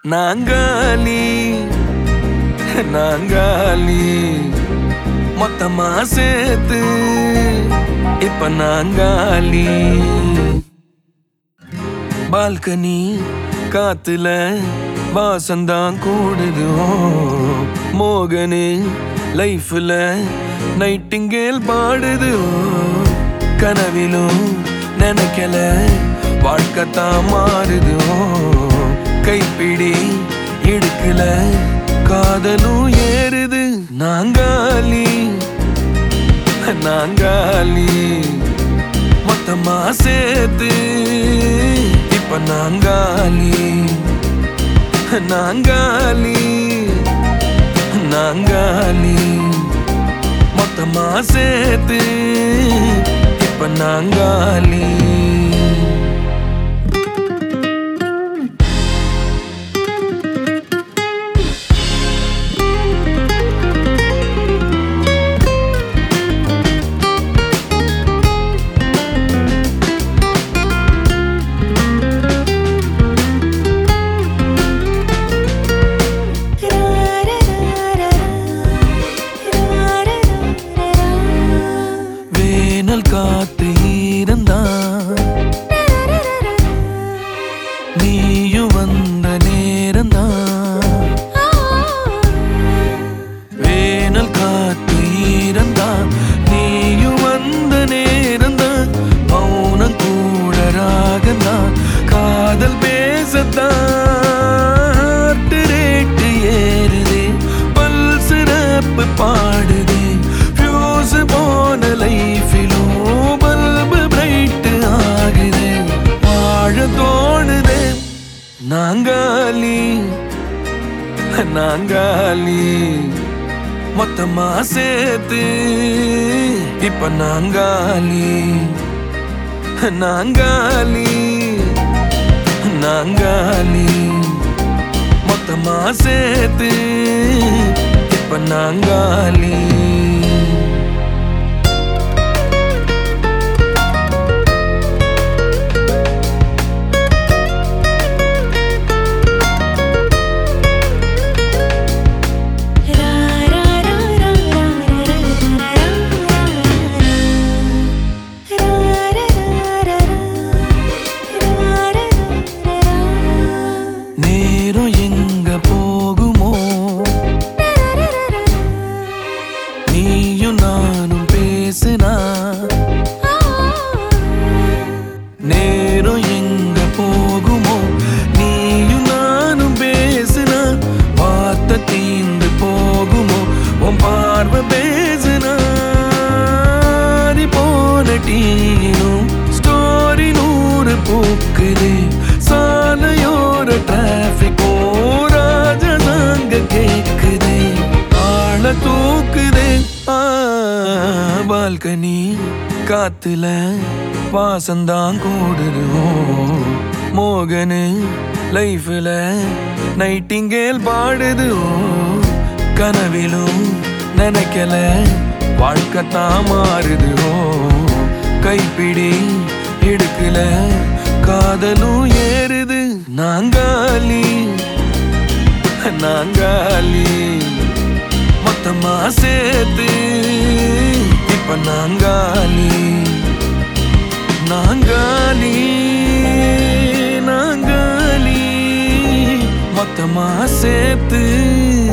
நாங்காலி நாங்காலி மொத்தமா சேர்த்து இப்ப நாங்காலி பால்கனி காத்துல வாசந்தான் கூடுது ஓ, மோகனு லைஃப்ல நைட்டிங்கேல் பாடுது ஓ, கனவிலும் நினைக்கல வாழ்க்கைத்தான் மாறுது ஓ, கைப்பிடி இடுக்கல காதலும் ஏறுது நாங்காலி நாங்காலி மொத்தமா சேர்த்து இப்ப நாங்காலி நாங்காலி நாங்காலி மொத்தமா சேர்த்து இப்ப நாங்காலி வேனல் காத்து இருந்தான் நீயும் வந்த நேரம்தான் வேனல் காத்து இருந்தான் நீயும் வந்த நேரம்தான் மௌனம் கூட ராகந்தான் காதல் பேசத்தான் ரேட்டு ஏறுதே பல் சிறப்பு பாடுதே ஃபியூஸ் போன லைஃபிலும் பல்பு பிரைட் ஆகுதே வாழ தோணுதே நாங்காலி நாங்காலி மொத்தமா சேர்த்து இப்ப நாங்காலி நாங்காலி நாங்காலி மொத்தமா சேர்த்து இப்ப நாங்காலி நேரம் எங்க போகுமோ நீயும் நானும் பேசினா நேரம் எங்க போகுமோ நீயும் நானும் பேசினா வார்த்தை தீந்து போகுமோ உன் பார்வை பேசினா நீ போன டீனும் ஸ்டோரி நூறு பூக்குது சாலையோர டிராபிக் ராஜனாங்க கேக்குதே ஆள தூக்குதே ஆ, பால்கனி காத்துல வாசந்தான் கூடுது ஓ, மோகனு லைஃப்ல நைட்டிங்கேல் பாடுது ஓ, கனவிலும் நினைக்கல வாழ்க்கைத்தான் மாறுது ஓ கைப்பிடி இடுக்கல காதலும் ஏறுது நாங்காலி நாங்காலி மொத்தமா சேர்த்து இப்ப நாங்காலி நாங்காலி நாங்காலி மொத்தமா சேர்த்து